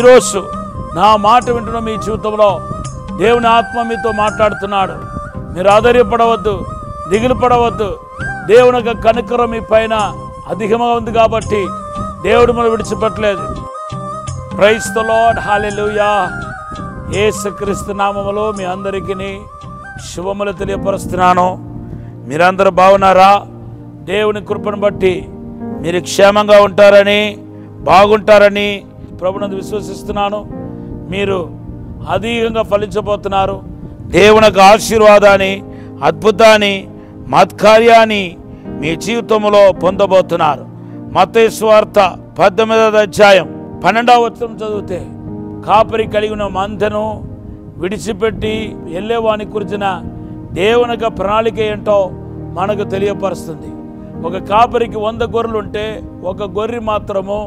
ఈరోజు నా మాట వింటున్న మీ జీవితంలో దేవుని ఆత్మ మీతో మాట్లాడుతున్నాడు మీరు ఆధైర్యపడవద్దు దిగులు పడవద్దు దేవుని యొక్క కనికరం మీ పైన అధికంగా ఉంది కాబట్టి దేవుడు మనం విడిచిపెట్టలేదు ప్రైస్ ద లార్డ్ హాలెలూయా యేసుక్రీస్తు నామములో మీ అందరికీ శుభములు తెలియపరుస్తున్నాను మీరందరూ బాగున్నారా దేవుని కృపను బట్టి మీరు క్షేమంగా ఉంటారని బాగుంటారని ప్రభునందు విశ్వసిస్తున్నాను మీరు అధికంగా ఫలించబోతున్నారు దేవుని యొక్క ఆశీర్వాదాన్ని అద్భుతాన్ని మత్కార్యాన్ని మీ జీవితంలో పొందబోతున్నారు మతేశ్వార్త పద్దెనిమిదవ అధ్యాయం పన్నెండవ వచనం చదివితే కాపరి కలిగిన మందను విడిచిపెట్టి వెళ్ళేవాని గురించిన దేవుని యొక్క ప్రణాళిక ఏంటో మనకు తెలియపరుస్తుంది ఒక కాపరికి వంద గొర్రెలు ఉంటే ఒక గొర్రె మాత్రము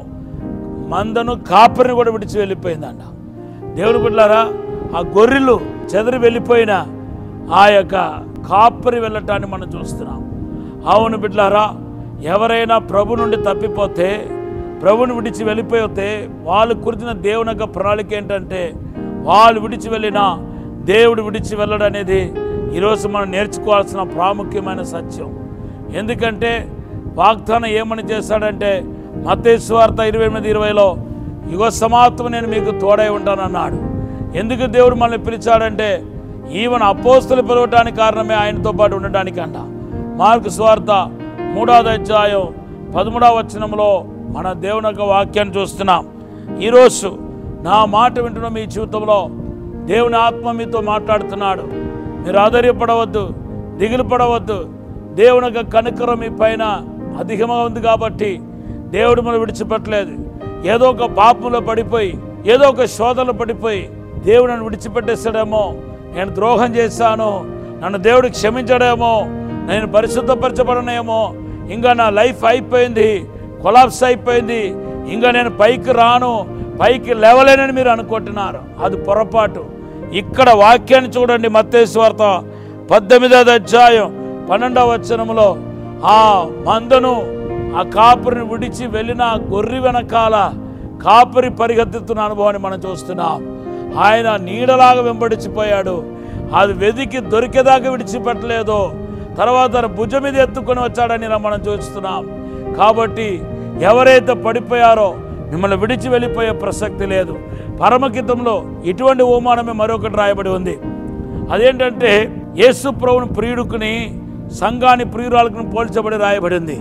మందను కాపరిని కూడా విడిచి వెళ్ళిపోయిందంట దేవుని బిడ్డలారా ఆ గొర్రెలు చెదరి వెళ్ళిపోయిన ఆ యొక్క కాపరి వెళ్ళటాన్ని మనం చూస్తున్నాం అవును బిడ్డలారా ఎవరైనా ప్రభు నుండి తప్పిపోతే ప్రభుని విడిచి వెళ్ళిపోతే వాళ్ళు కురిచిన దేవుని యొక్క ప్రణాళిక ఏంటంటే వాళ్ళు విడిచి వెళ్ళినా దేవుడు విడిచి వెళ్ళడం అనేది ఈరోజు మనం నేర్చుకోవాల్సిన ప్రాముఖ్యమైన సత్యం ఎందుకంటే వాగ్దానం ఏమని చేశాడంటే మతేశ్వార్త ఇరవై ఎనిమిది ఇరవైలో యుగ సమాప్తం నేను మీకు తోడై ఉంటానన్నాడు ఎందుకు దేవుడు మనల్ని పిలిచాడంటే ఈవెన్ అపోస్తులు పిలవటానికి కారణమే ఆయనతో పాటు ఉండడానికి అంట మార్కు స్వార్థ మూడవది అధ్యాయం పదమూడవ వచనంలో మన దేవుని యొక్క వాక్యాన్ని చూస్తున్నాం ఈరోజు నా మాట వింటున్న మీ జీవితంలో దేవుని ఆత్మ మీతో మాట్లాడుతున్నాడు మీరు ఆధైర్యపడవద్దు దిగులు పడవద్దు దేవుని యొక్క కనికరం మీ పైన అధికంగా ఉంది కాబట్టి దేవుడు మనం విడిచిపెట్టలేదు ఏదో ఒక పాపంలో పడిపోయి ఏదో ఒక శోధనలో పడిపోయి దేవుడు నన్ను విడిచిపెట్టేస్తాడేమో నేను ద్రోహం చేశాను నన్ను దేవుడు క్షమించడేమో నేను పరిశుద్ధపరచబడనేమో ఇంకా నా లైఫ్ అయిపోయింది కొలాప్స్ అయిపోయింది ఇంకా నేను పైకి రాను పైకి లేవలేనని మీరు అనుకుంటున్నారు అది పొరపాటు ఇక్కడ వాక్యాన్ని చూడండి మత్తేశ్వార్త పద్దెనిమిదవ అధ్యాయం పన్నెండవ వచనములో ఆ మందను ఆ కాపురిని విడిచి వెళ్ళిన గొర్రె వెనకాల కాపురి పరిగెత్తుతున్న అనుభవాన్ని మనం చూస్తున్నాం ఆయన నీడలాగా వెంబడించిపోయాడు అది వెదికి దొరికేదాకా విడిచిపెట్టలేదు తర్వాత తన భుజం మీద ఎత్తుకొని వచ్చాడని ఇలా మనం చూస్తున్నాం కాబట్టి ఎవరైతే పడిపోయారో మిమ్మల్ని విడిచి వెళ్ళిపోయే ప్రసక్తి లేదు పరమకితంలో ఇటువంటి ఓమానమే మరొకటి రాయబడి ఉంది అదేంటంటే యేసు ప్రభుని ప్రియుడుకుని సంఘాన్ని ప్రియురాలకు పోల్చబడి రాయబడింది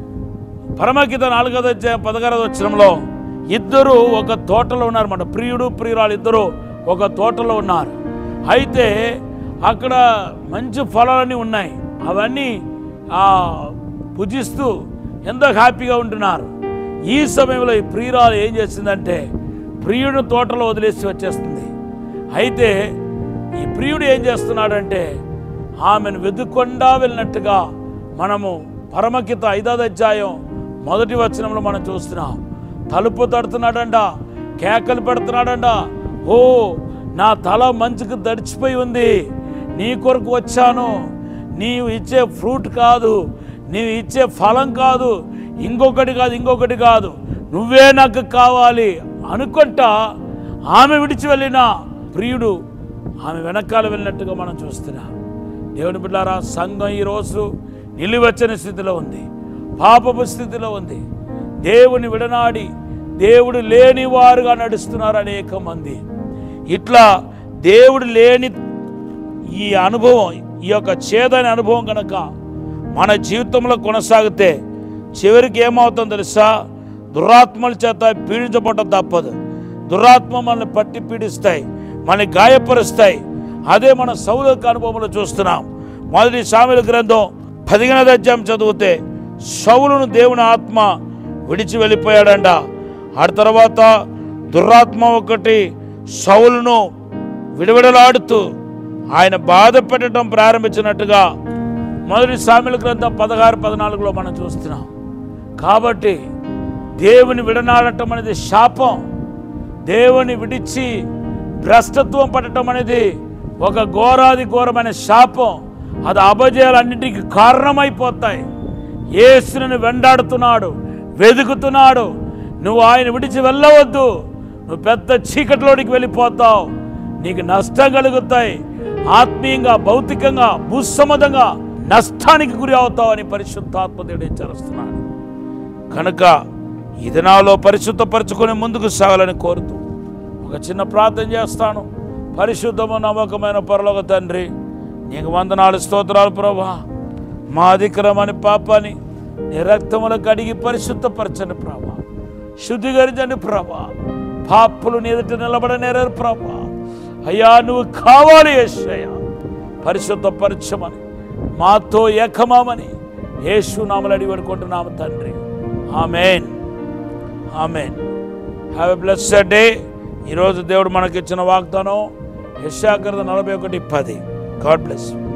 పరమగీత నాలుగవ అధ్యాయం పదహారవ వచనంలో ఇద్దరు ఒక తోటలో ఉన్నారు మన ప్రియుడు ప్రియురాలు ఇద్దరు ఒక తోటలో ఉన్నారు అయితే అక్కడ మంచి ఫలాలన్నీ ఉన్నాయి అవన్నీ ఆ, భుజిస్తూ ఎంతో హ్యాపీగా ఉంటున్నారు ఈ సమయంలో ఈ ప్రియురాలు ఏం చేసిందంటే ప్రియుడు తోటలో వదిలేసి వచ్చేస్తుంది అయితే ఈ ప్రియుడు ఏం చేస్తున్నాడంటే ఆమెను వెతుక్కుండా వెళ్ళినట్టుగా మనము పరమకిత ఐదవ అధ్యాయం మొదటి వచనంలో మనం చూస్తున్నాం తలుపు తడుతున్నాడంట కేకలు పెడుతున్నాడంట ఓ నా తల మంచుకు దడిచిపోయి ఉంది నీ కొరకు వచ్చాను నీవు ఇచ్చే ఫ్రూట్ కాదు నీవు ఇచ్చే ఫలం కాదు ఇంకొకటి కాదు ఇంకొకటి కాదు నువ్వే నాకు కావాలి అనుకుంటా ఆమె విడిచి వెళ్ళిన ప్రియుడు ఆమె వెనకాల వెళ్ళినట్టుగా మనం చూస్తున్నాం దేవుని బిడ్డారా సంఘం ఈరోజు నిలువెచ్చని స్థితిలో ఉంది పాపపు స్థితిలో ఉంది దేవుని విడనాడి దేవుడు లేని వారుగా నడుస్తున్నారు అనేక మంది ఇట్లా దేవుడు లేని ఈ అనుభవం ఈ యొక్క చేదని అనుభవం కనుక మన జీవితంలో కొనసాగితే చివరికి ఏమవుతుందో తెలుసా దురాత్మల చేత పీడించబడ్డ తప్పదు దురాత్మ మనల్ని పట్టి పీడిస్తాయి మనల్ని గాయపరుస్తాయి అదే మన సౌలక అనుభవంలో చూస్తున్నాం మొదటి సామెల గ్రంథం పదిహేనది అధ్యాయం చదివితే సౌలును దేవుని ఆత్మ విడిచి వెళ్ళిపోయాడంట ఆ తర్వాత దురాత్మ ఒకటి సౌలును విడవిడలాడుతూ ఆయన బాధ పెట్టడం ప్రారంభించినట్టుగా మొదటి సామెల గ్రంథం పదహారు పద్నాలుగులో మనం చూస్తున్నాం కాబట్టి దేవుని విడనాడటం అనేది శాపం దేవుని విడిచి భ్రష్టత్వం పడటం అనేది ఒక ఘోరాది ఘోరమైన శాపం అది అభజయాలన్నింటికి కారణమైపోతాయి యేసుని వెంటాడుతున్నాడు వెతుకుతున్నాడు నువ్వు ఆయన విడిచి వెళ్ళవద్దు నువ్వు పెద్ద చీకటిలోనికి వెళ్ళిపోతావు నీకు నష్టం కలుగుతాయి ఆత్మీయంగా భౌతికంగా భూసమ్మతంగా నష్టానికి గురి అవుతావు అని పరిశుద్ధాత్మ దేవుడు హెచ్చరిస్తున్నాడు కనుక ఈ దినాల్లో పరిశుద్ధపరచుకొని ముందుకు సాగాలని కోరుతూ ఒక చిన్న ప్రార్థన చేస్తాను పరిశుద్ధము నమ్మకమైన పరలోక తండ్రి నీకు వందనాలు స్తోత్రాలు ప్రభా మా అధిక్రమని పాపాన్ని నీ రక్తముల కడిగి పరిశుద్ధపరచని ప్రభా శుద్ధీకరించండి ప్రభా పాపులు నీ ఎదుట నిలబడనేరారు ప్రభా అయ్యా నువ్వు కావాలి యేసయ్యా పరిశుద్ధపరచమని మాతో ఏకమామని యేసు నామలు అడిగి పడుకుంటున్నాము తండ్రి amen amen have a blessed day ఈరోజు దేవుడు మనకిచ్చిన వాగ్దానం యశాకరద నలభై ఒకటి పది గాడ్ బ్లెస్ యూ